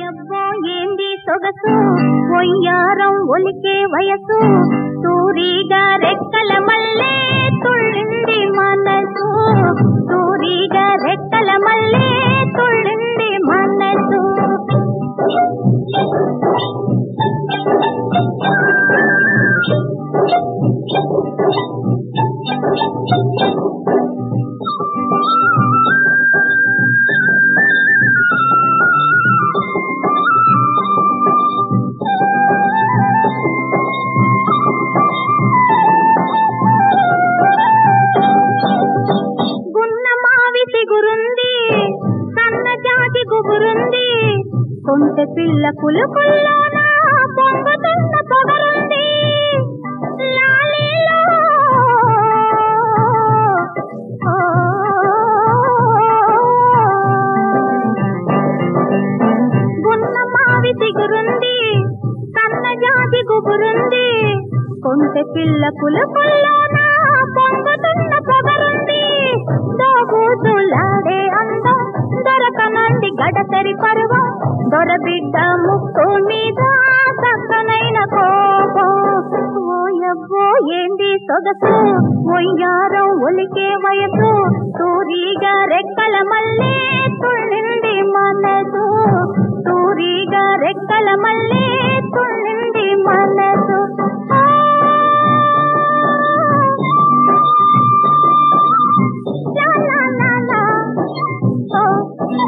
ఓయబ్బో ఏంది సొగసు ఒయ్యారం ఒలికే వయసు తూరిగా రెక్కల మల్లె తుళ్ళింది మనసు తూరిగా రెక్కల మల్లె తుళ్ళింది మనసు గున్న మావి సిగురుంది సన్న జాతి గుబురుంది కొంటె పిల్ల కులుకుల్లోన పొంగుతున్న పొగరుంది లాలీలో, ఓ, గున్న మావి సిగురుంది సన్న జాతి గుబురుంది కొంటె పిల్ల కులుకుల్లోన పొంగుతున్న పొగరుంది దోబూతులాడే అందం దొరకనంది గడసరి పరువం దొరబిడ్డ ముక్కు మీద చక్కనైన కోపం ఓయబ్బో ఏంది సొగసు ఒయ్యారం ఒలికే వయసు తూరిగా రెక్కల మల్లె తుళ్ళింది మనసు తూరిగా రెక్కల మల్లె తుళ్ళింది మనసు ఆ La la la la. Oh,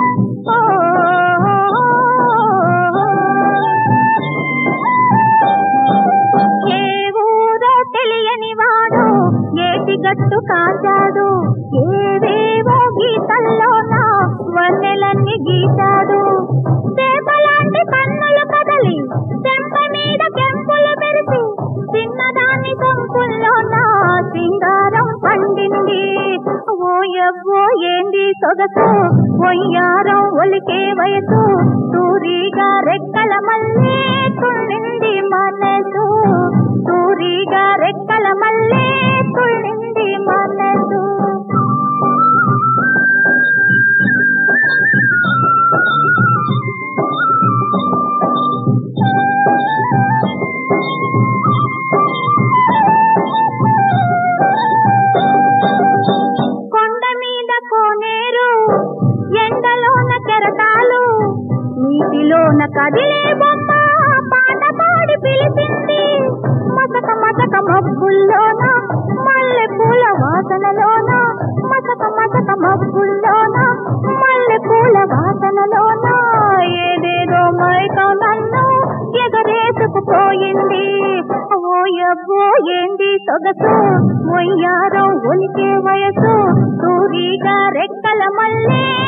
oh, ఏ ఊరో తెలియని వాడు ఏటి గట్టు కాచాడు ఏవేవో గీతల్లోన వన్నెలన్నీ గీశాడు చేపలాంటి కన్నులు కదలి చెంప మీద కెంపులు మెరిసి చిన్నదాని సొంపుల్లోన సింగారం పండింది ఓయబ్బో ఏంది సొగసు ఒయ్యారం ఒలికే వయసు తూరిగా రెక్కల మల్లె తుళ్ళింది మనసు తూరిగా రెక్కల మల్లె తుళ్ళింది మనసు కొండ మీద కోనేరు ఎండలోన కెరటాలు నీటిలోన కదిలే బొమ్మ పాట పాడి పిలిచింది మసక మసక మబ్బుల్లోన మల్లె పూల వాసనలోన మసక మసక మబ్బుల్లోన మల్లె పూల వాసనలోన ఏదేదో మైకం నన్ను ఎగరేసుకుపోయింది ఓయబ్బో ఏంది సొగసు ఒయ్యారం ఒలికే వయసు తూరిగా రెక్కల మల్లె